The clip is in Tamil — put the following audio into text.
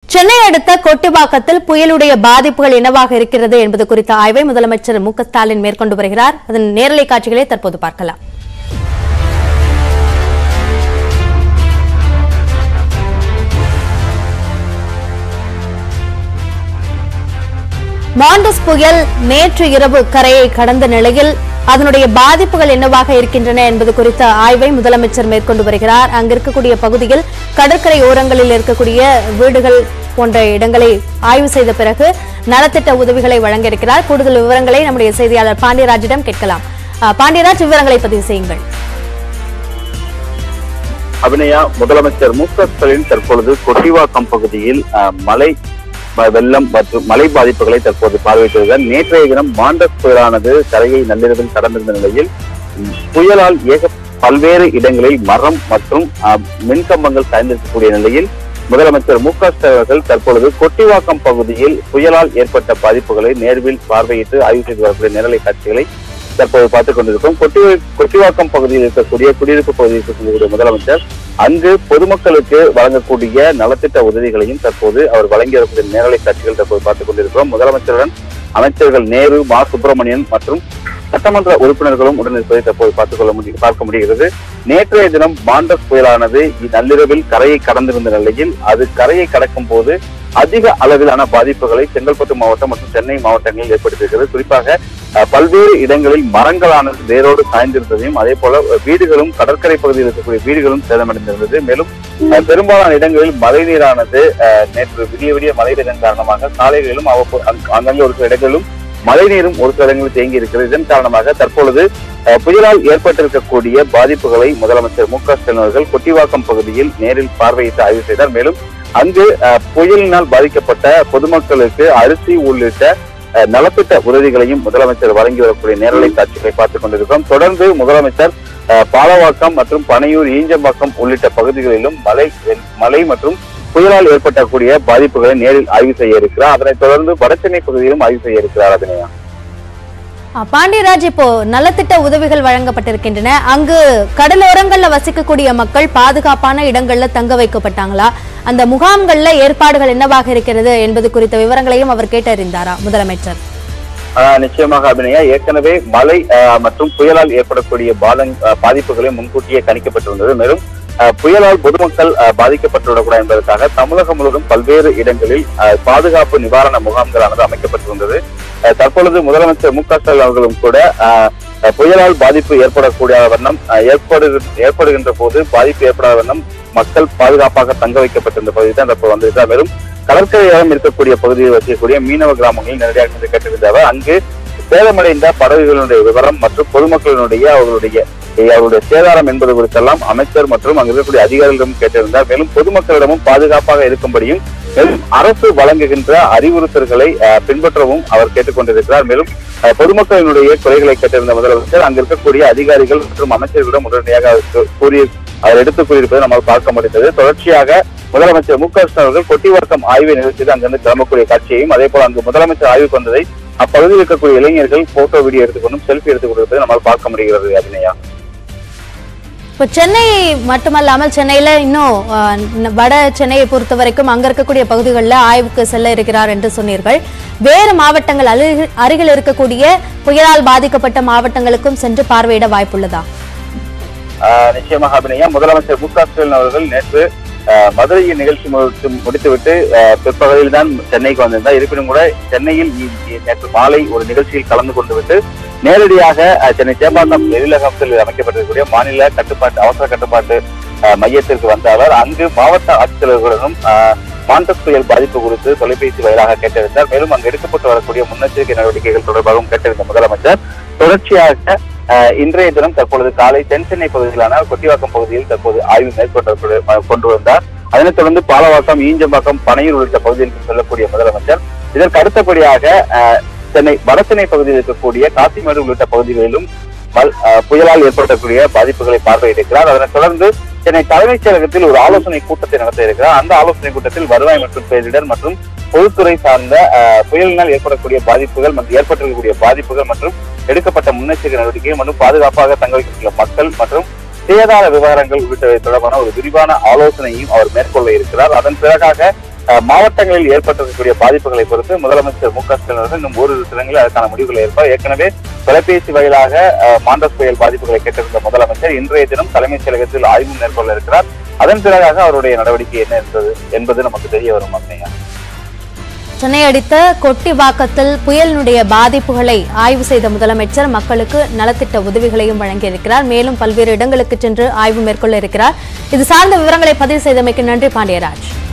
சென்னை அடுத்த கொட்டிவாக்கத்தில் புயலுடைய பாதிப்புகள் என்னவாக இருக்கிறது என்பது குறித்த ஆய்வை முதலமைச்சர் மு க ஸ்டாலின் மேற்கொண்டு வருகிறார் அதன் நேரலை காட்சிகளை தற்போது பார்க்கலாம் மாண்டஸ் புயல் நேற்று இரவு கரையை கடந்த நிலையில் அதனுடைய பாதிப்புகள் என்னவாக இருக்கின்றன என்பது குறித்த ஆய்வை முதலமைச்சர் மேற்கொண்டு வருகிறார் அங்கு இருக்கக்கூடிய பகுதியில் கடற்கரை ஓரங்களில் இருக்கக்கூடிய வீடுகள் போன்ற இடங்களை ஆய்வு செய்த பிறகு நலத்திட்ட உதவிகளை வழங்க இருக்கிறார் கூடுதல் விவரங்களை நம்முடைய செய்தியாளர் பாண்டியராஜிடம் கேட்கலாம் அஹ், பாண்டியராஜ் விவரங்களை பதிவு செய்யுங்கள் அபிநயா முதலமைச்சர் மு க ஸ்டாலின் தற்பொழுது கொட்டிவாக்கம் பகுதியில் அஹ், மழை வ- வெள்ளம் மற்றும் மழை பாதிப்புகளை தற்போது பார்வையிட்டிருக்கிறார் நேற்றைய தினம் மாண்டஸ் புயலானது கரையை நள்ளிரவில் கடந்திருந்த நிலையில் ம், புயலால் ஏக பல்வேறு இடங்களில் மரம் மற்றும் அஹ், மின்கம்பங்கள் சாய்ந்திருக்கக்கூடிய நிலையில் முதலமைச்சர் மு க ஸ்டாலின் அவர்கள் தற்பொழுது கொட்டிவாக்கம் பகுதியில் புயலால் ஏற்பட்ட பாதிப்புகளை நேர்வில் பார்வையிட்டு ஆய்வு செய்து வரக்கூடிய நேரலை காட்சிகளை தற்போது பார்த்துக் கொண்டிருக்கோம் கொட்டி கொட்டிவாக்கம் பகுதியில் இருக்கக்கூடிய குடியிருப்பு பகுதியில் இருக்கக்கூடிய முதலமைச்சர் அங்கு பொதுமக்களுக்கு வழங்கக்கூடிய நலத்திட்ட உதவிகளையும் தற்போது அவர் வழங்கி வரக்கூடிய நேரலை காட்சிகள் தற்போது பார்த்துக் கொண்டிருக்கிறோம் முதலமைச்சருடன் அமைச்சர்கள் நேரு மா சுப்பிரமணியன் மற்றும் சட்டமன்ற உறுப்பினர்களும் உடன் இருப்பதை தற்போது பார்த்துக் கொள்ள முடியும் பார்க்க முடிகிறது நேற்றைய தினம் மாண்டஸ் புயலானது நள்ளிரவில் கரையை கடந்திருந்த நிலையில் அது கரையை கடக்கும் போது அதிக அளவிலான பாதிப்புகளை செங்கல்பட்டு மாவட்டம் மற்றும் சென்னை மாவட்டங்களில் ஏற்படுத்தியிருக்கிறது குறிப்பாக அஹ், பல்வேறு இடங்களில் மரங்களானது வேரோடு சாய்ந்திருந்ததையும் அதே போல வீடுகளும் கடற்கரை பகுதியில் இருக்கக்கூடிய வீடுகளும் சேதமடைந்திருந்தது மேலும் அஹ், பெரும்பாலான இடங்களில் மழைநீரானது அஹ், நேற்று விடிய விடிய மழை பெய்ததன் காரணமாக சாலைகளிலும் அவ்வப்போ- அங்க- அங்கங்கே ஒரு சில இடங்களிலும் மழைநீரும் ஒரு சில இடங்களில் தேங்கி இருக்கிறது இதன் காரணமாக தற்பொழுது அஹ், புயலால் ஏற்பட்டிருக்கக்கூடிய பாதிப்புகளை முதலமைச்சர் மு க ஸ்டாலின் அவர்கள் கொட்டிவாக்கம் பகுதியில் நேரில் பார்வையிட்டு ஆய்வு செய்தார் மேலும் அங்கு அஹ், புயலினால் பாதிக்கப்பட்ட பொதுமக்களுக்கு அரிசி உள்ளிட்ட அஹ், நலத்திட்ட உதவிகளையும் முதலமைச்சர் வழங்கி வரக்கூடிய நேரலை காட்சிகளை பார்த்துக் கொண்டிருக்கிறோம் தொடர்ந்து முதலமைச்சர் அஹ், பாலவாக்கம் மற்றும் பனையூர் ஈஞ்சம்பாக்கம் உள்ளிட்ட பகுதிகளிலும் மழை வெள்- மழை மற்றும் புயலால் ஏற்பட்டக்கூடிய பாதிப்புகளை நேரில் ஆய்வு செய்ய இருக்கிறார் அதனைத் தொடர்ந்து வடசென்னை பகுதியிலும் ஆய்வு செய்ய இருக்கிறார் அதனையா அஹ், பாண்டியராஜ் இப்போ நலத்திட்ட உதவிகள் வழங்கப்பட்டிருக்கின்றன அங்கு கடலோரங்கள்ல வசிக்கக்கூடிய மக்கள் பாதுகாப்பான இடங்கள்ல தங்க வைக்கப்பட்டாங்களா அந்த முகாம்கள்ல ஏற்பாடுகள் என்னவாக இருக்கிறது என்பது குறித்த விவரங்களையும் அவர் கேட்டறிந்தாரா முதலமைச்சர் ஆஹ் நிச்சயமாக அபிநயா ஏற்கனவே மழை ஆஹ் மற்றும் புயலால் ஏற்படக்கூடிய பாதங் ஆஹ் பாதிப்புகளை முன்கூட்டியே கணிக்கப்பட்டிருந்தது மேலும் ஆஹ் புயலால் பொதுமக்கள் ஆஹ் பாதிக்கப்பட்டுவிடக்கூடாது என்பதற்காக தமிழகம் முழுவதும் பல்வேறு இடங்களில் ஆஹ் பாதுகாப்பு நிவாரண முகாம்களானது அமைக்கப்பட்டிருந்தது ஆஹ் தற்பொழுது முதலமைச்சர் மு க ஸ்டாலின் அவர்களும் கூட ஆஹ் ஆஹ் புயலால் பாதிப்பு ஏற்படக்கூடிய வண்ணம் ஆஹ் ஏற்படு ஏற்படுகின்ற போது பாதிப்பு ஏற்படாத வண்ணம் மக்கள் பாதுகாப்பாக தங்க வைக்கப்பட்டிருந்த பகுதி தான் தற்போது வந்திருக்கிறார் மேலும் கடற்கரையோரம் இருக்கக்கூடிய பகுதியில் வசிக்கக்கூடிய மீனவ கிராமங்களில் நேரடியாக சென்று கேட்டிருந்த அவர் அங்கு சேதமடைந்த படகுகளுடைய விவரம் மற்றும் பொதுமக்களினுடைய அவர்களுடைய eh, அவருடைய சேதாரம் என்பது குறித்தெல்லாம் அமைச்சர் மற்றும் அங்கு இருக்கக்கூடிய அதிகாரிகளிடம் கேட்டிருந்தார் மேலும் பொதுமக்களிடமும் பாதுகாப்பாக இருக்கும்படியும் மேலும் அரசு வழங்குகின்ற அறிவுறுத்தல்களை அஹ், பின்பற்றவும் அவர் கேட்டுக்கொண்டிருக்கிறார் மேலும் அஹ், பொதுமக்களினுடைய குறைகளை கேட்டிருந்த முதலமைச்சர் அங்கு இருக்கக்கூடிய அதிகாரிகள் மற்றும் அமைச்சர்களிடம் உடனடியாக அவர் கூ- கூறி அவர் எடுத்துக் கூறியிருப்பதை நம்மால் பார்க்க முடிந்தது தொடர்ச்சியாக முதலமைச்சர் மு க ஸ்டாலின் அவர்கள் கொட்டிவாக்கம் ஆய்வை நிகழ்ச்சியில் அங்கிருந்து கிளம்பக்கூடிய காட்சியையும் அதே போல அங்கு முதலமைச்சர் ஆய்வுக்கு வந்ததை அப்பகுதியில் இருக்கக்கூடிய இளைஞர்கள் போட்டோ வீடியோ எடுத்துக்கொண்டும் செல்ஃபி எடுத்துக் கொண்டிருப்பதை நம்மால் பார்க்க முடிகிறது அபிநயா இப்போ சென்னை மட்டுமல்லாமல் சென்னையில இன்னும் அஹ், ந- வட சென்னையை பொறுத்த வரைக்கும் அங்க இருக்கக்கூடிய பகுதிகளில் ஆய்வுக்கு செல்ல இருக்கிறார் என்று சொன்னீர்கள் வேறு மாவட்டங்கள் அருகில் அருகில் இருக்கக்கூடிய புயலால் பாதிக்கப்பட்ட மாவட்டங்களுக்கும் சென்று பார்வையிட வாய்ப்புள்ளதா ஆஹ் நிச்சயமாக அபிநயா முதலமைச்சர் மு க ஸ்டாலின் அவர்கள் நேற்று ஆஹ் மதுரையில் நிகழ்ச்சி முடித்து முடித்துவிட்டு ஆஹ் பிற்பகலில் தான் சென்னைக்கு வந்திருந்தார் இருப்பினும் கூட சென்னையில் இ- இ- நேற்று மாலை ஒரு நிகழ்ச்சியில் கலந்து கொண்டு விட்டு நேரடியாக ஆஹ் சென்னை சேப்பாக்கம் எழிலகத்தில் அமைக்கப்பட்டிருக்கக்கூடிய மாநில கட்டுப்பாட்டு அவசர கட்டுப்பாட்டு ஆஹ் மையத்திற்கு வந்த அவர் அங்கு மாவட்ட ஆட்சித்தலைவர்களுடன் ஆஹ் மாண்டஸ் புயல் பாதிப்பு குறித்து தொலைபேசி வாயிலாக கேட்டறிந்தார் மேலும் அங்கு எடுக்கப்பட்டு வரக்கூடிய முன்னெச்சரிக்கை நடவடிக்கைகள் தொடர்பாகவும் கேட்டறிந்த முதலமைச்சர் தொடர்ச்சியாக ஆஹ் இன்றைய தினம் தற்பொழுது காலை தென் சென்னை பகுதியிலான கொட்டிவாக்கம் பகுதியில் தற்போது ஆய்வு மேற்கொண்டு கொண்டு வந்தார் அதனைத் தொடர்ந்து பாலவாக்கம் ஈஞ்சம்பாக்கம் பனையூர் உள்ளிட்ட பகுதிகளுக்கு செல்லக்கூடிய முதலமைச்சர் இதற்கு அடுத்தபடியாக ஆஹ், சென்னை வடசென்னை பகுதியில் இருக்கக்கூடிய காசிமேடு உள்ளிட்ட பகுதிகளிலும் மல்- ஆஹ், புயலால் ஏற்படக்கூடிய பாதிப்புகளை பார்வையிட்டிருக்கிறார் அதனைத் தொடர்ந்து சென்னை தலைமைச் செயலகத்தில் ஒரு ஆலோசனை கூட்டத்தை நடத்த இருக்கிறார் அந்த ஆலோசனை கூட்டத்தில் வருவாய் மற்றும் பேரிடர் மற்றும் பொதுத்துறை சார்ந்த ஆஹ், புயலினால் ஏற்படக்கூடிய பாதிப்புகள் மற்றும் ஏற்பட்டிருக்கக்கூடிய பாதிப்புகள் மற்றும் எடுக்கப்பட்ட முன்னெச்சரிக்கை நடவடிக்கை மற்றும் பாதுகாப்பாக தங்க வைக்கப்பட்டுள்ள மக்கள் மற்றும் சேதார விவகாரங்கள் உள்ளிட்டவை தொடர்பான ஒரு விரிவான ஆலோசனையும் அவர் மேற்கொள்ள இருக்கிறார் அதன் பிறகாக அஹ், மாவட்டங்களில் ஏற்பட்டிருக்கக்கூடிய பாதிப்புகளை பொறுத்து முதலமைச்சர் மு க ஸ்டாலின் அவர்கள் இன்னும் ஓரிரு தினங்களில் அதற்கான முடிவுகளை எடுப்பார் ஏற்கனவே தொலைபேசி வாயிலாக அஹ், மாண்டஸ் புயல் பாதிப்புகளை கேட்டிருந்த முதலமைச்சர் இன்றைய தினம் தலைமைச் செயலகத்தில் ஆய்வு மேற்கொள்ள இருக்கிறார் அதன் பிறகாக அவருடைய நடவடிக்கை என்ன என்பது என்பது நமக்கு தெரிய வரும் அப்படிங்க சென்னை அடுத்த கொட்டிவாக்கத்தில் புயலினுடைய பாதிப்புகளை ஆய்வு செய்த முதலமைச்சர் மக்களுக்கு நலத்திட்ட உதவிகளையும் வழங்கியிருக்கிறார் மேலும் பல்வேறு இடங்களுக்கு சென்று ஆய்வு மேற்கொள்ள இருக்கிறார் இது சார்ந்த விவரங்களை பதிவு செய்தமைக்கு நன்றி பாண்டியராஜ்